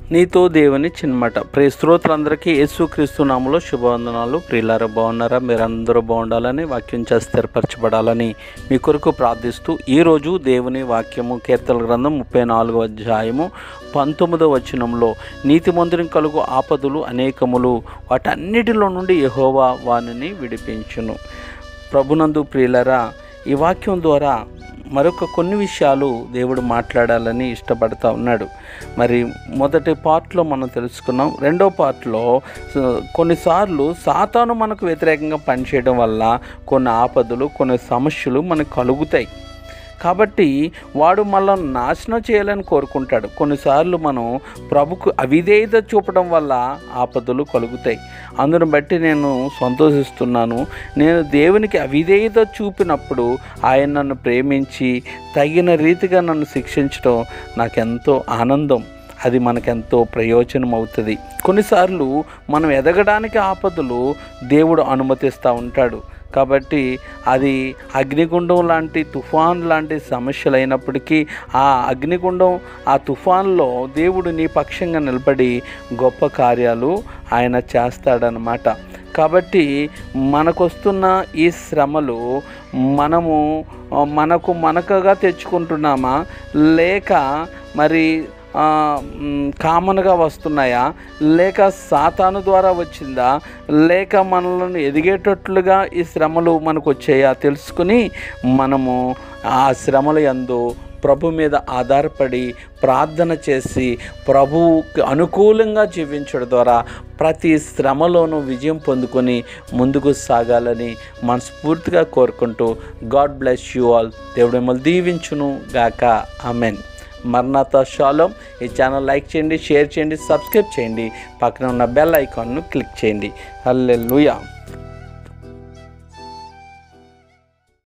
నీతో దేవుని చిన్నమాట ప్రియ శ్రోతలందరికీ యేసుక్రీస్తు నామలో శుభవందనాలు ప్రియులారా బాగున్నారా మీరందరూ బాగుండాలని వాక్యం చేసి స్థిరపరచబడాలని మీ కొరకు ప్రార్థిస్తూ ఈరోజు దేవుని వాక్యము కీర్తన గ్రంథం ముప్పై నాలుగో అధ్యాయము పంతొమ్మిదవ వచనంలో నీతిమంతుని కలుగు ఆపదలు అనేకములు వాటన్నిటిలో నుండి యెహోవా వానిని విడిపించును ప్రభునందు ప్రియులరా ఈ వాక్యం ద్వారా మరొక కొన్ని విషయాలు దేవుడు మాట్లాడాలని ఇష్టపడతా ఉన్నాడు మరి మొదటి పార్ట్లో మనం తెలుసుకున్నాం రెండో పార్ట్లో స- కొన్నిసార్లు సాతాను మనకు వ్యతిరేకంగా పనిచేయడం వల్ల కొన్ని ఆపదలు కొన్ని సమస్యలు మనకు కలుగుతాయి కాబట్టి వాడు మనల్ని నాశనం చేయాలని కోరుకుంటాడు కొన్నిసార్లు మనం ప్రభుకు అవిధేయత చూపడం వల్ల ఆపదలు కలుగుతాయి అందును బట్టి నేను సంతోషిస్తున్నాను నేను దేవునికి అవిధేయత చూపినప్పుడు ఆయన నన్ను ప్రేమించి తగిన రీతిగా నన్ను శిక్షించడం నాకెంతో ఆనందం అది మనకెంతో ప్రయోజనం అవుతుంది కొన్నిసార్లు మనం ఎదగడానికి ఆపదలు దేవుడు అనుమతిస్తూ ఉంటాడు కాబట్టి అది అగ్నిగుండం లాంటి తుఫాన్ లాంటి సమస్యలు అయినప్పటికీ ఆ అగ్నిగుండం ఆ తుఫాన్లో దేవుడు నీ పక్షంగా నిలబడి గొప్ప కార్యాలు ఆయన చేస్తాడనమాట కాబట్టి మనకొస్తున్న ఈ శ్రమలు మనము ఆ, మనకు మనకగా తెచ్చుకుంటున్నామా లేక మరి ఆ, మ్, కామన్గా వస్తున్నాయా లేక సాతాను ద్వారా వచ్చిందా లేక మనల్ని ఎదిగేటట్లుగా ఈ శ్రమలు మనకు వచ్చాయా తెలుసుకుని మనము ఆ శ్రమల యందు ప్రభు మీద ఆధారపడి ప్రార్థన చేసి ప్రభువుకి అనుకూలంగా జీవించడం ద్వారా ప్రతి శ్రమలోనూ విజయం పొందుకొని ముందుకు సాగాలని మనస్ఫూర్తిగా కోరుకుంటూ గాడ్ బ్లెస్ యూ ఆల్ దేవుడు మిమ్మల్ని దీవించును గాక అమెన్ మర్నాథ షాలోమ్ ఈ ఛానల్ లైక్ చేయండి షేర్ చేయండి సబ్స్క్రైబ్ చేయండి పక్కన ఉన్న బెల్ ఐకాన్ను క్లిక్ చేయండి హల్లెలూయా